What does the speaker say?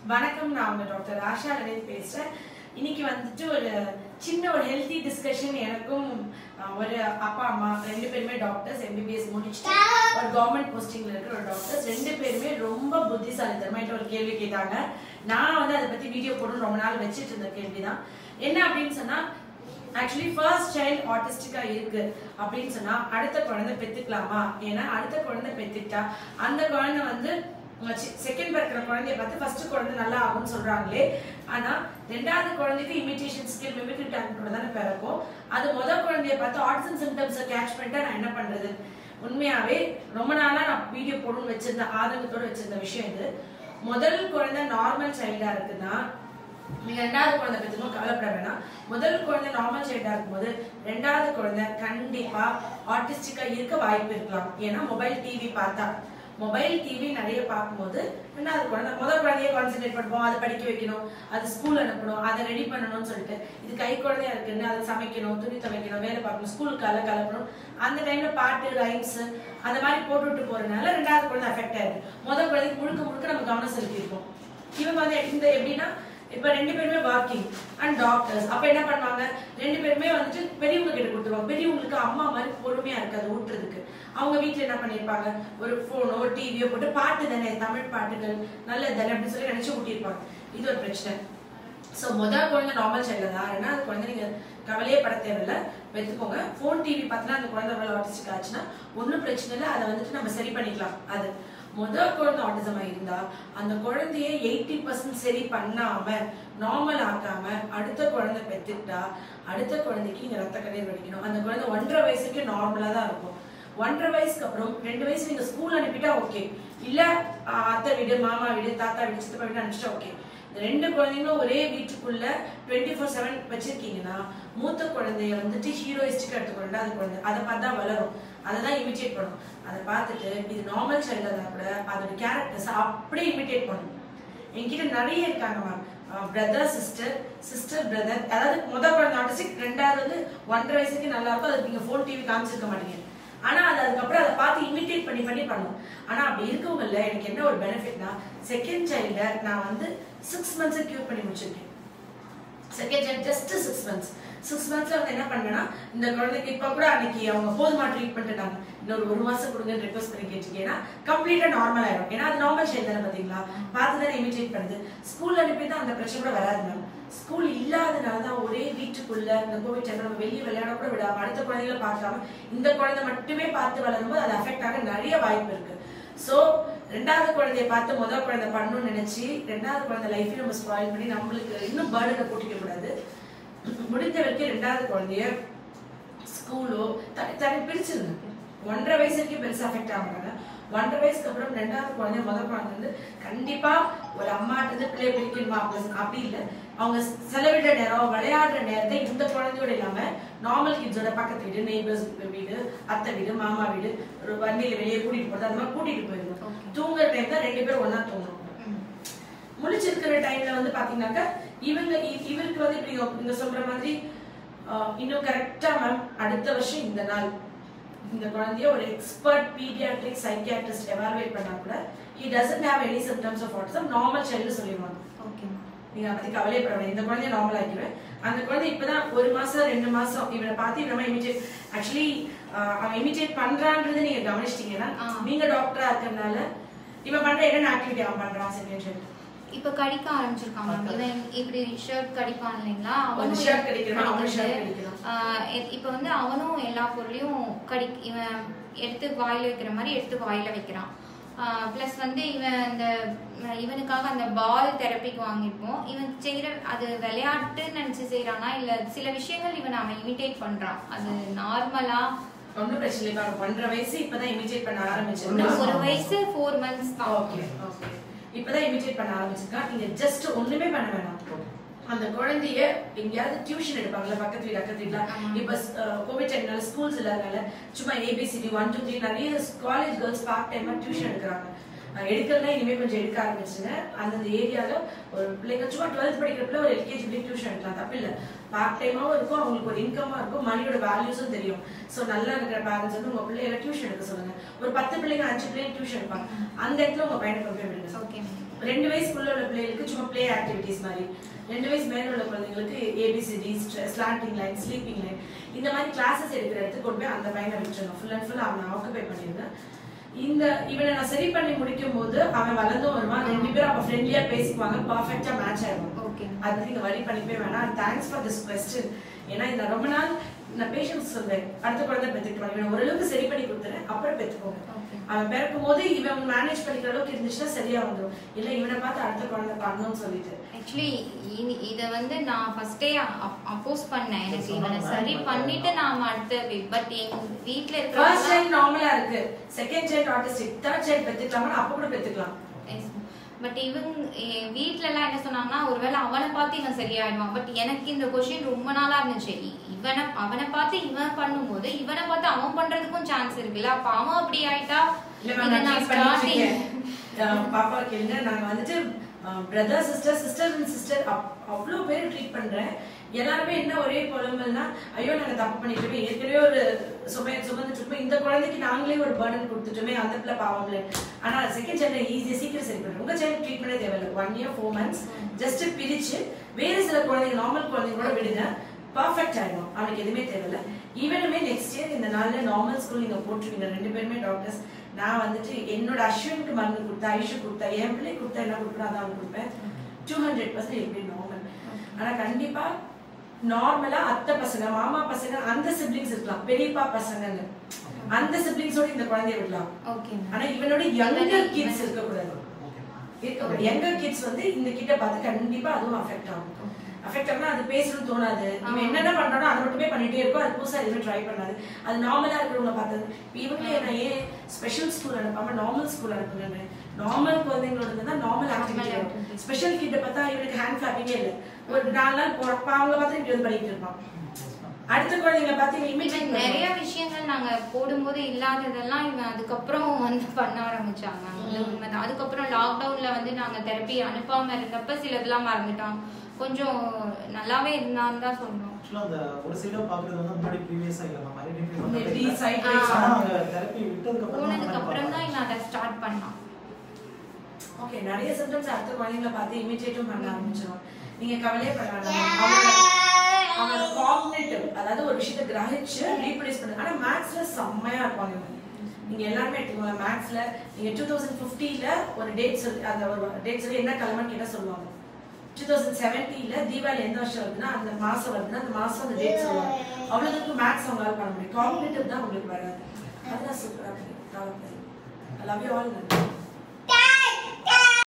வணக்கம் நான் உங்க டாக்டர் ஆஷா கணேஷ் பேசுறேன் இன்னைக்கு வந்துட்டு ஒரு சின்ன ஒரு ஹெல்த்தி டிஸ்கஷன் எனக்கும் அஹ், ஒரு அப்பா அம்மா ரெண்டு பேருமே டாக்டர்ஸ் எம்பிபிஎஸ் முடிச்சுட்டு ஒரு கவர்மெண்ட் போஸ்டிங்ல இருக்கிற ஒரு டாக்டர்ஸ் ரெண்டு பேருமே ரொம்ப புத்திசாலித்தனமா என்கிட்ட ஒரு கேள்வி கேட்டாங்க நான் வந்து அதை பத்தி வீடியோ போடணும் ரொம்ப நாள் வச்சுட்டு இருந்த கேள்விதான் என்ன அப்படின்னு சொன்னா ஆக்சுவலி ஃபர்ஸ்ட் சைல்ட் ஆட்டிஸ்டிக்கா இருக்கு அப்படின்னு சொன்னா அடுத்த குழந்தை பெத்துக்கலாமா ஏன்னா அடுத்த குழந்தை பெத்துட்டா அந்த குழந்தை வந்து செகண்ட் பிறக்கிற குழந்தைய பார்த்து ஃபர்ஸ்ட் குழந்தை நல்லா ஆகும்னு சொல்றாங்களே ஆனா ரெண்டாவது குழந்தைக்கு இமிட்டேஷன் ஸ்கில் மிமிக்ரி டேலண்ட் கூட தானே பிறக்கும் அது முதல் குழந்தைய பார்த்து ஆட்டிசம் சிம்டம்ஸை கேட்ச் பண்ணிட்டா நான் என்ன பண்றது உண்மையாவே ரொம்ப நாளா நான் வீடியோ போடணும்னு வச்சிருந்த ஆதங்கத்தோட வச்சிருந்த விஷயம் இது முதல் குழந்தை நார்மல் சைல்டா இருக்குன்னா நீங்க ரெண்டாவது குழந்தை பத்தினும் கவலைப்பட வேணாம் முதல் குழந்தை நார்மல் சைல்டா இருக்கும்போது ரெண்டாவது குழந்தை கண்டிப்பா ஆர்டிஸ்டிக்கா இருக்க வாய்ப்பு இருக்கலாம் ஏன்னா மொபைல் டிவி பார்த்தா மொபைல் டிவி நிறைய பார்க்கும்போது ரெண்டாவது குழந்தை முதல் குழந்தைய கான்சென்ட்ரேட் பண்ணுவோம் அதை படிக்க வைக்கணும் அது ஸ்கூல் அனுப்பணும் அதை ரெடி பண்ணணும்னு சொல்லிட்டு இது கை குழந்தையா இருக்குன்னு அதை சமைக்கணும் துணி துவைக்கணும் வேலை பார்க்கணும் ஸ்கூலுக்கு கால கிளப்பணும் அந்த டைம்ல பாட்டு ரைம்ஸ் அந்த மாதிரி போட்டுவிட்டு போறதுனால ரெண்டாவது குழந்தை அஃபெக்ட் ஆயிடுது முதல் குழந்தைக்கு முழுக்க முழுக்க நம்ம கவனம் செலுத்தியிருப்போம் இவங்க வந்து இந்த எப்படின்னா இப்ப ரெண்டு பேருமே ஒர்க்கிங் அண்ட் டாக்டர்ஸ் அப்ப என்ன பண்ணுவாங்க ரெண்டு பேருமே வந்துட்டு பெரியவங்க கிட்ட கொடுத்துருவாங்க பெரியவங்களுக்கு அம்மா மாதிரி பொறுமையா இருக்காது ஊட்டுறதுக்கு அவங்க வீட்ல என்ன பண்ணிருப்பாங்க ஒரு போனோ ஒரு டிவியோ போட்டு பாட்டு தானே தமிழ் பாட்டுகள் நல்லது தானே அப்படின்னு சொல்லி நினைச்சு ஊட்டியிருப்பாங்க இது ஒரு பிரச்சனை சோ முதல் குழந்தை நார்மல் சைல்டு தான் ஏன்னா அது குழந்தை நீங்க கவலையே பட தேவையில்ல வெத்துக்கோங்க ஃபோன் டிவி பார்த்தினா அந்த குழந்தை அவ்வளோ ஆட்டிஸ்டிக் ஆச்சுன்னா ஒன்றும் பிரச்சனை இல்லை அதை வந்துட்டு நம்ம சரி பண்ணிக்கலாம் அது முதல் குழந்தை ஆட்டிசமா இருந்தா அந்த குழந்தைய எயிட்டி பர்சன்ட் சரி பண்ணாம நார்மல் ஆக்காம அடுத்த குழந்தை பெத்துக்கிட்டா அடுத்த குழந்தைக்கு இங்க ரத்த கண்ணீர் வடிக்கணும் அந்த குழந்தை ஒன்றரை வயசுக்கு நார்மலா தான் இருக்கும் ஒன்றரை வயசுக்கு அப்புறம் ரெண்டு வயசு நீங்க ஸ்கூல் அனுப்பிட்டா ஓகே இல்ல ஆஹ், அத்தை வீடு மாமா வீடு தாத்தா வீடு சித்தப்பா வீடு அனுப்பிச்சிட்டா ஓகே இந்த ரெண்டு குழந்தைங்களும் ஒரே வீட்டுக்குள்ள டுவெண்ட்டி ஃபோர் செவன் வச்சிருக்கீங்கன்னா மூத்த குழந்தைய வந்துட்டு ஹீரோயிஸ்டிக்கா எடுத்துக்கணும் ரெண்டாவது குழந்தை அதை பார்த்தா வளரும் அதை தான் இமிட்டேட் பண்ணும் அதை பார்த்துட்டு இது நார்மல் சைல்டாக இருந்தால் கூட அதோட கேரக்டர்ஸ் அப்படியே இமிட்டேட் பண்ணும் என்கிட்ட நிறைய இருக்காங்க ma'am brother sister sister brother அதாவது முதல் குழந்தை ஆட்டிஸ்டிக் ரெண்டாவது வந்து ஒன்றரை வயசுக்கு நல்லா இருக்கும் அதுக்கு நீங்க ஃபோன் டிவி காமிச்சிருக்க மாட்டீங்க ஆனா அது அதுக்கப்புறம் அதை பார்த்து இமிட்டேட் பண்ணி பண்ணி பண்ணும் ஆனா அப்படி இருக்கவங்கல்ல எனக்கு என்ன ஒரு பெனிஃபிட்னா செகண்ட் சைல்ட நான் வந்து சிக்ஸ் மந்த்ஸ் கியூர் பண்ணி முடிச்சிருக்கேன் second child just six months six மந்த்ஸ்ல வந்து என்ன பண்ணேன்னா இந்த குழந்தைக்கு இப்ப கூட அன்னைக்கு அவங்க போதுமா ட்ரீட்மெண்ட் நாங்க இன்னொரு ஒரு மாசம் கொடுங்கன்னு ரெக்வஸ்ட் பண்ணி கேட்டிருக்கேன்னா கம்ப்ளீட்டா நார்மல் ஆயிடும் ஏன்னா அது நார்மல் சைல்டு தானே பாத்தீங்களா பார்த்து தானே இமிட்டேட் பண்ணுது ஸ்கூல்ல அனுப்பி தான் அந்த பிரச்சனை கூட வராது மேம் ஸ்கூல் இல்லாதனால தான் ஒரே வீட்டுக்குள்ள இந்த கோவிட் டைம்ல நம்ம வெளியே விளையாட கூட விடாம அடுத்த குழந்தைகளை பார்க்காம இந்த குழந்தை மட்டுமே பார்த்து வளரும்போது அது அஃபெக்ட் ஆக நிறைய வாய்ப்பு இருக்கு சோ ரெண்டாவது குழந்தைய பார்த்து முதல் குழந்தை பண்ணணும்னு நினைச்சு ரெண்டாவது குழந்தை லைஃபையும் நம்ம ஸ்பாயில் பண்ணி நம்மளுக்கு இன்னும் பேர்டனை கூட்டிக்க கூடாது முடிந்த வரைக்கும் ரெண்டாவது குழந்தைய ஸ்கூலோ தனி தனி பிரிச்சிருங்க ஒன்றரை வயசு வரைக்கும் பெருசா அஃபெக்ட் ஆகுறாங்க ஒன்றரை வயசுக்கு அப்புறம் ரெண்டாவது குழந்தை முதல் குழந்தை வந்து கண்டிப்பா ஒரு அம்மாட்ட இருந்து பிள்ளை பிரிக்கணுமா அப்படி- அப்படி இல்லை அவங்க செலவிடுற நேரம் விளையாடுற நேரத்தை இந்த குழந்தையோட இல்லாம நார்மல் கிட்ஸோட பக்கத்து வீடு நெய்பர்ஸ் வீடு அத்தை வீடு மாமா வீடு ஒரு வண்டியில வெளியே கூட்டிட்டு போறது அந்த மாதிரி கூட்டிட்டு போயிருந்தோம் Okay. தூங்குற டைம் தான் ரெண்டு பேரும் ஒண்ணா தூங்கணும் முழிச்சிருக்கிற டைம்ல வந்து பாத்தீங்கன்னாக்கா இவங்க இ- இவருக்கு வந்து இப்படி நீங்க- நீங்க சொல்ற மாதிரி ஆஹ், இன்னும் கரெக்டா மேம் அடுத்த வருஷம் இந்த நாள் இந்த குழந்தைய ஒரு எக்ஸ்பர்ட் பீடியாட்ரிக் சைக்கியாட்ரிஸ்ட் எவாலுவேட் பண்ணா கூட he doesn't have any symptoms of autism normal child சொல்லிடுவாங்க ஓகே நீங்க அதை பத்தி கவலைப்பட வேண்டாம் இந்த குழந்தைய நார்மல் ஆக்கிடுவேன் அந்த குழந்தை இப்பதான் ஒரு மாசம் ரெண்டு மாசம் இவனை பார்த்து இவனை இமிட்டேட் ஆக்சுவலி அவன் இமிட்டேட் பண்றான்றது நீங்க கவனிச்சிட்டீங்கன்னா ஆ. நீங்க டாக்டரா இருக்கறனால இவன் பண்ற என்னென்ன ஆக்டிவிட்டி அவன் பண்றான் செகண்ட் ஷர்ட் இப்ப கடிக்க ஆரம்பிச்சிருக்கான் மேம் Okay. இவன் இப்படி ஷர்ட் கடிப்பான் இல்லைங்களா ஒரு shirt கடிக்கிறான், அவனும் shirt கடிக்கிறது. கடிக்கிறான். ஆஹ் இ- இப்ப வந்து அவனும் எல்லா பொருளையும் கடி இவன் எடுத்து வாயில வைக்கிற மாதிரி எடுத்து வாயில வைக்கிறான் ப்ளஸ் வந்து இவன் இந்த அஹ் இவனுக்காக அந்த பால் தெரப்பிக்கு வாங்கியிருப்போம் இவன் செய்யற அது விளையாட்டுன்னு நினைச்சு செய்யறானா இல்ல சில விஷயங்கள் இவன் அவன் இமிட்டேட் பண்றான் அது நார்மலா ஒன்றும் பிரச்சனை இல்லை அவன் ஒன்றரை வயசு இப்பதான் இமிட்டேட் பண்ண ஒரு ஆரம்பிச்சிருக்கான் வயசு ஃபோர் மந்த்ஸ் தான் ஓகே ஓகே இப்பதான் இமிட்டேட் பண்ண ஆரம்பிச்சிருக்கான் நீங்க ஜஸ்ட் ஒண்ணுமே பண்ண வேணாம் அந்த குழந்தைய எங்கேயாவது டியூஷன் எடுப்பாங்கல்ல பக்கத்து வீடு அக்கத்து வீட்டுல ஆமா. இப்ப கோவிட் டைம்னால ஸ்கூல்ஸ் இல்லாதனால சும்மா ஏபிசிடி ஒன் டூ த்ரீ நிறைய காலேஜ் கேர்ள்ஸ் பார்ட் டைமா டியூஷன் எடுக்கிறாங்க அஹ் எடுக்கிறதுனா இனிமே கொஞ்சம் எடுக்க ஆரம்பிச்சுங்க அந்தந்த ஏரியால ஒரு பிள்ளைங்க சும்மா டுவெல்த் படிக்கிற பிள்ளை ஒரு எல்கேஜி பிள்ளை டியூஷன் எடுக்கலாம் தப்பு இல்ல பார்ட் டைமாவும் இருக்கும் அவங்களுக்கு ஒரு இன்கமா இருக்கும் மணியோட வேல்யூஸும் தெரியும் சோ நல்லா இருக்கிற பேரண்ட்ஸ் வந்து உங்க பிள்ளைகளை டியூஷன் எடுக்க சொல்லுங்க ஒரு பத்து பிள்ளைங்க அஞ்சு பிள்ளைங்க டியூஷன் எடுப்பாங்க அந்த இடத்துல உங்க பையனை கொண்டு போய் விடுங்க ஓகே இப்ப ரெண்டு வயசுக்குள்ள உள்ள பிள்ளைகளுக்கு சும்மா ப்ளே ஆக்டிவிட்டிஸ் மாதிரி ரெண்டு வயசு மேல உள்ள குழந்தைங்களுக்கு A B C D slanting line sleeping line இந்த மாதிரி கிளாஸஸ் எடுக்கிற இடத்துக்கு கொண்டு போய் அந்த பையனை விட்டுறணும் ஃபுல் அண்ட் ஃபுல் அவனை ஆக்குபை பண்ணிருங்க இந்த இவனை நான் சரி பண்ணி முடிக்கும் போது அவன் வளர்ந்தும் வருவான் ரெண்டு பேரும் அப்ப ஃப்ரெண்ட்லியா பேசிக்குவாங்க பர்ஃபெக்டா மேட்ச் ஆயிடும் ஓகே அது நீங்க வரி பண்ணிக்கவே வேணாம் தேங்க்ஸ் ஃபார் திஸ் கொஸ்டின் ஏன்னா இந்த ரொம்ப நாள் நான் பேஷன்ஸ் சொல்வேன் அடுத்த குழந்தை பெற்றுக்கலாம் இவன் ஓரளவுக்கு சரி பண்ணி கொடுத்துறேன் அப்புறம் பெற்றுக்கோங்க ஓகே அவன் பிறக்கும் போது இவன் மேனேஜ் பண்ணிக்கிற அளவுக்கு இருந்துச்சுன்னா சரியா வந்துடும் இல்ல இவனை பார்த்து அடுத்த குழந்தை பண்ணணும்னு சொல்லிட்டு ஆக்சுவலி இத வந்து நான் ஃபர்ஸ்டே அப்போஸ் பண்ணேன் எனக்கு இவனை சரி பண்ணிட்டு நாம அடுத்த பட் எங்க வீட்ல ஃபர்ஸ்ட் இருக்கிறவங்க சைல்ட் நார்மலா இருக்கு second child autistic third child பெற்றுக்கலாமா அப்ப கூட பெற்றுக்கலாம் பட் இவங்க என் வீட்ல எல்லாம் என்ன சொன்னாங்கன்னா ஒருவேளை அவனை பார்த்து இவன் சரியாயிடுவான் பட் எனக்கு இந்த கொஸ்டின் ரொம்ப நாளா இருந்துச்சு இ- இவனை அவனை பார்த்து இவன் பண்ணும்போது இவனை பார்த்து அவன் பண்றதுக்கும் சான்ஸ் இருக்குல்ல அப்ப அவன் அப்படி ஆயிட்டா இல்ல இதை மேம் நான் நான் ட்ரீட் பண்ணிட்டு starting- இருக்கேன் அஹ் பாப்பா கேளுங்க நாங்க வந்துட்டு brother sister sister and sister அவ்வளோ பேர் ட்ரீட் பண்றேன் எல்லாருமே என்ன ஒரே புலம்பல்னா ஐயோ நாங்க தப்பு பண்ணிட்டோமே ஏற்கனவே ஒரு சுமை சுமந்துட்டு இருக்கோம் இந்த குழந்தைக்கு நாங்களே ஒரு பர்டன் கொடுத்துட்டோமே அந்த பிள்ளை பாவம்ல ஆனா செகண்ட் சைல்டு ஈஸியா சீக்கிரம் சரி பண்ணுறோம் உங்க சைல்டு ட்ரீட்மெண்டே தேவையில்லை one year four months just பிரிச்சு வேறு சில குழந்தைங்க நார்மல் குழந்தைங்களோட விடுங்க பர்ஃபெக்ட் ஆயிடும் அவனுக்கு எதுவுமே தேவையில்ல ஈவனுமே நெக்ஸ்ட் இயர் இந்த நாள்ல நார்மல் ஸ்கூல் நீங்க போட்டுருவீங்க ரெண்டு பேருமே டாக்டர்ஸ் நான் வந்துட்டு என்னோட அஸ்வினுக்கு மருந்து கொடுத்தா ஐஷு கொடுத்தா என் பிள்ளை கொடுத்தா என்ன கொடுக்குறா அதான் அவனுக்கு கொடுப்பேன் டூ ஹண்ட்ரட் பர்சன்ட் எப்படி நார்மல் ஆனா கண்டிப்பா நார்மலா அத்தை பசங்க மாமா பசங்க அந்த சிப்ளிங்ஸ் இருக்கலாம் பெரியப்பா பசங்கன்னு அந்த சிப்ளிங்ஸோட இந்த குழந்தைய விடலாம் ஓகே ஆனா இவனோட யங்கர் கிட்ஸ் இருக்கக்கூடாது இருக்கக்கூடாது யங்கர் கிட்ஸ் வந்து இந்த கிட்ட பார்த்து கண்டிப்பா அதுவும் அஃபெக்ட் ஆகும் அஃபெக்ட் ஆகுனா அது பேசணும்னு தோணாது இவன் என்னென்ன பண்றானோ அதை மட்டுமே பண்ணிட்டே இருக்கும் அது புதுசா எதுவுமே ட்ரை பண்ணாது அது நார்மலா இருக்கிறவங்க பார்த்தது இப்ப இவங்களே நான் ஏன் ஸ்பெஷல் ஸ்கூல் அனுப்பாம நார்மல் ஸ்கூல் அனுப்புங்க நார்மல் குழந்தைங்களோட தான் நார்மல் ஆக்டிவிட்டி activity. ஸ்பெஷல் கிட்ட பார்த்தா இவனுக்கு ஹேண்ட் கிளாப்பிங்கே இல்லை ஒரு நாலு நாள் போறப்ப அவங்கள பார்த்து இப்படி வந்து பண்ணிட்டு இருப்பான் அடுத்த குழந்தைங்களை பார்த்து இவன் இவன் imitate நிறைய பண்ணுவான். விஷயங்கள் நாங்க போடும்போது இல்லாததெல்லாம் இவன் அதுக்கப்புறம் வந்து பண்ண ஆரம்பிச்சாங்க அது ம். உண்மைதான் அதுக்கப்புறம் லாக்டவுன்ல வந்து நாங்க தெரப்பி அனுப்பாம இருந்தப்ப சிலதெல்லாம் மறந்துட்டோம் கொஞ்சம் நல்லாவே இருந்தான்னு தான் சொன்னோம் ஆக்சுவலாக அந்த ஒரு சைடாக பார்க்குறது வந்து முன்னாடி ப்ரீவியஸாக இல்லை நம்ம ஐடென்டிஃபை இந்த பண்ணவே இப்படி இல்லை. side ஆ. wise ஆனா அவங்க தெரப்பி விட்டதுக்கு அப்புறம் தான் போனதுக்கு அப்புறம் தான் பார்ப்பாங்க. இவன் அதை ஸ்டார்ட் பண்ணான் ஓகே நிறைய சிம்டம்ஸ் அடுத்த குழந்தைங்கள பார்த்து இமிடியேட்டும் பண்ண ஆரம்பிச்சிடும் நீங்க கவலையே பட வேண்டாம் அவங்க அவங்க காக்னிட்டிவ் அதாவது ஒரு விஷயத்தை கிரகிச்சு ரீப்ரொடியூஸ் பண்ணு ஆனா மேக்ஸ்ல செம்மையா இருப்பாங்க இவங்க. நீங்க எல்லாருமே எடுத்துக்கோங்க மேக்ஸ்ல நீங்க டூ தௌசண்ட் ஃபிஃப்டில ஒரு டேட் சொல்லி அந்த ஒரு டேட் சொல்லி என்ன கிழமைன்னு கேட்டா சொல்லுவாங்க டூ தௌசண்ட் செவன்டீன்ல தீபாவளி எந்த வருஷம் வருதுன்னா அந்த மாசம் வருதுன்னா அந்த மாசம் அந்த டேட் சொல்லுவாங்க அவ்வளவுக்கு மேக்ஸ் அவங்களால பண்ண முடியும் காக்னிட்டிவ் தான் உங்களுக்கு வராது அதெல்லாம் சூப்பரா இருக்கு ஐ லவ் யூ ஆல்